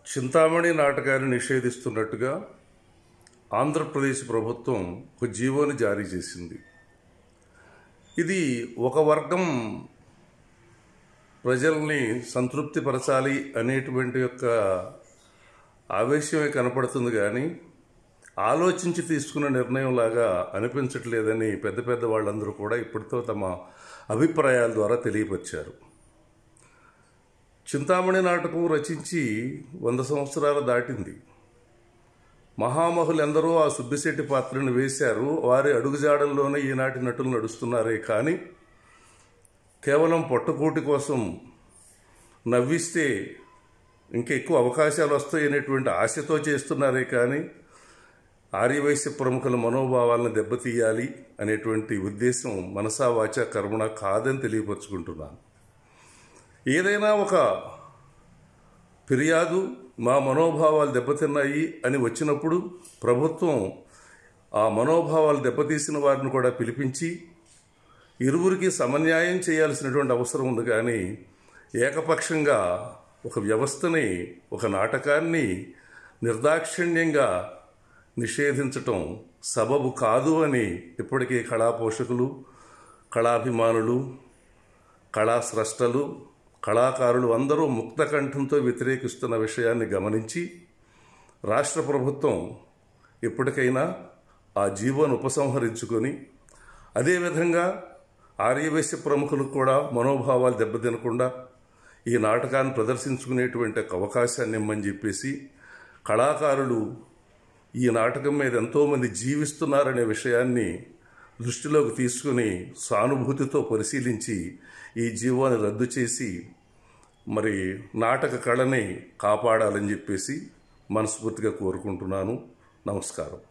చింతామణి నాటకాన్ని నిషేధిస్తున్నట్టుగా ఆంధ్రప్రదేశ్ ప్రభుత్వం ఒక జీవోని జారీ చేసింది ఇది ఒక వర్గం ప్రజల్ని సంతృప్తిపరచాలి అనేటువంటి యొక్క ఆవేశమే కనపడుతుంది కానీ ఆలోచించి తీసుకున్న నిర్ణయంలాగా అనిపించట్లేదని పెద్ద పెద్ద వాళ్ళందరూ కూడా ఇప్పటితో తమ అభిప్రాయాల ద్వారా తెలియపరిచారు చింతామణి నాటకం రచించి వంద సంవత్సరాలు దాటింది మహామహులు ఎందరో ఆ సుబ్బిశెట్టి పాత్రను వేశారు వారి అడుగుజాడల్లోనే ఈనాటి నటులు నడుస్తున్నారే కానీ కేవలం పొట్టకూటి కోసం నవ్విస్తే ఇంకా ఎక్కువ అవకాశాలు వస్తాయి అనేటువంటి ఆశతో చేస్తున్నారే కానీ ఆర్యవైశ్య ప్రముఖుల మనోభావాలను దెబ్బతీయాలి అనేటువంటి ఉద్దేశం మనసా వాచ కర్మణ కాదని తెలియపరుచుకుంటున్నాను ఏదైనా ఒక ఫిర్యాదు మా మనోభావాలు దెబ్బతిన్నాయి అని వచ్చినప్పుడు ప్రభుత్వం ఆ మనోభావాలు దెబ్బతీసిన వారిని కూడా పిలిపించి ఇరువురికి సమన్యాయం చేయాల్సినటువంటి అవసరం ఉంది కానీ ఏకపక్షంగా ఒక వ్యవస్థని ఒక నాటకాన్ని నిర్దాక్షిణ్యంగా నిషేధించటం సబబు కాదు అని ఇప్పటికే కళా పోషకులు కళాభిమానులు కళాస్రష్టలు కళాకారులు అందరూ ముక్త కంఠంతో వ్యతిరేకిస్తున్న విషయాన్ని గమనించి రాష్ట్ర ప్రభుత్వం ఇప్పటికైనా ఆ జీవోను ఉపసంహరించుకొని అదేవిధంగా ఆర్యవైశ్య ప్రముఖులకు కూడా మనోభావాలు దెబ్బతినకుండా ఈ నాటకాన్ని ప్రదర్శించుకునేటువంటి ఒక అవకాశాన్ని ఇమ్మని చెప్పేసి కళాకారులు ఈ నాటకం మీద ఎంతోమంది జీవిస్తున్నారనే విషయాన్ని దృష్టిలోకి తీసుకుని సానుభూతితో పరిశీలించి ఈ జీవాన్ని రద్దు చేసి మరి నాటక కళని కాపాడాలని చెప్పేసి మనస్ఫూర్తిగా కోరుకుంటున్నాను నమస్కారం